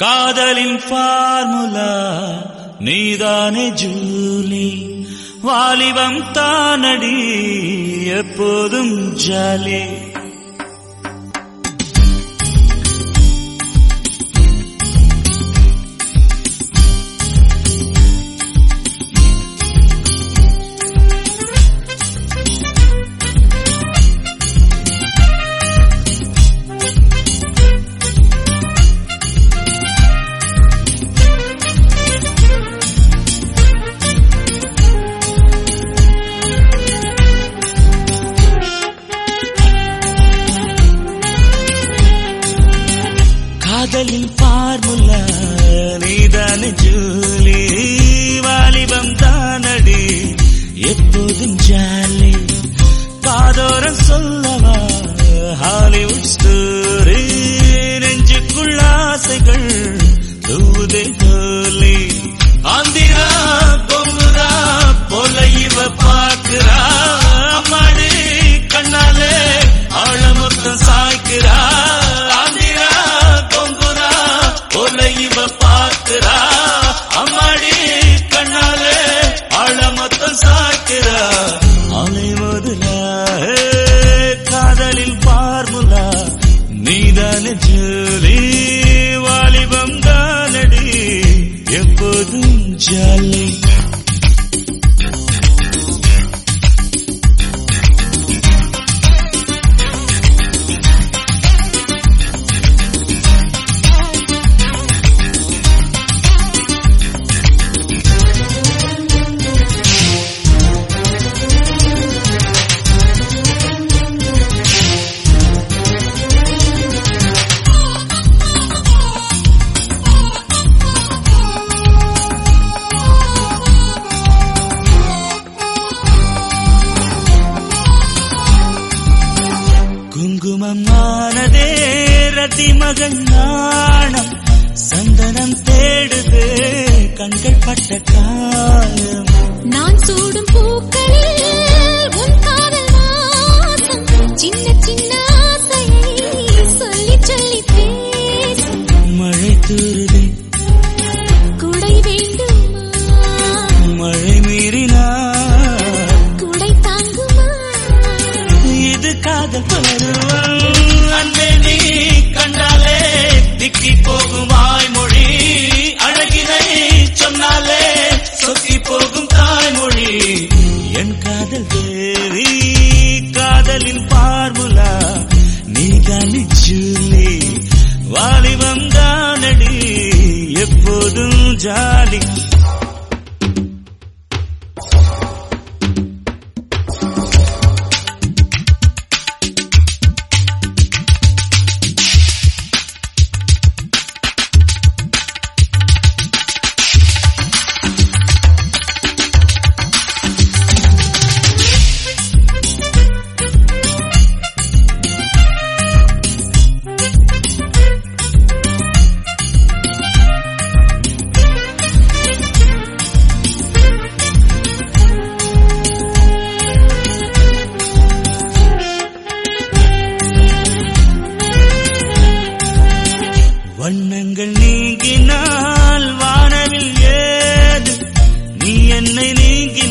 காதலின் ஃபார்முலா நீதானே ஜூலி வாலிபம் தானடி எப்போதும் ஜாலி காதலின் பார்முலா நீதானே ஜூலி வாலிபம் தானடி எப்போதும் ஜாலி காதோரம் சொல்லவா ஹாலிவுட் ஸ்டோரி நெஞ்சுக்குள்ள ஆசைகள் தூதே ஹோலி ஆந்திரா பொங்குதா போல இவ பாக்குறா மாடு கண்ணாலே ஆழ மொத்தம் சாய்க்கிறா ஆந்திரா பொங்குதா போல இவ பாக்குறா அம்மாடி கண்ணாலே ஆழ மொத்தம் சாய்க்கிறா அலை முதலா காதலில் பார்முலா நீதானே ஜோலி வாலிபம் தானடி எப்போதும் ஜாலி குங்குமம் ஆனதே ரதி மகன் நாணம் சந்தனம் தேடுதே கண்கள் பட்ட காயம் நான் சூடும் பூக்களில் உன் காதல் வாசம் சின்ன சின்ன ஆசையை சொல்லி சொல்லி பேசும் மழை தூருதே குடை வேண்டுமா மழை மீறினார் குடை தாங்குமா இது காதல் பருவம் அன்பே நீ கண்டாலே திக்கி போகும் வாய்மொழி அழகினை சொன்னாலே சொக்கி போகும் தாய்மொழி என் காதல் தேவி காதலின் பார்முலா நீ தானி ஜூலி வாலிபம் தானடி எப்போதும் ஜாலி வண்ணங்கள் நீங்கினால் வானவில் ஏது நீ என்னை நீங்கினால்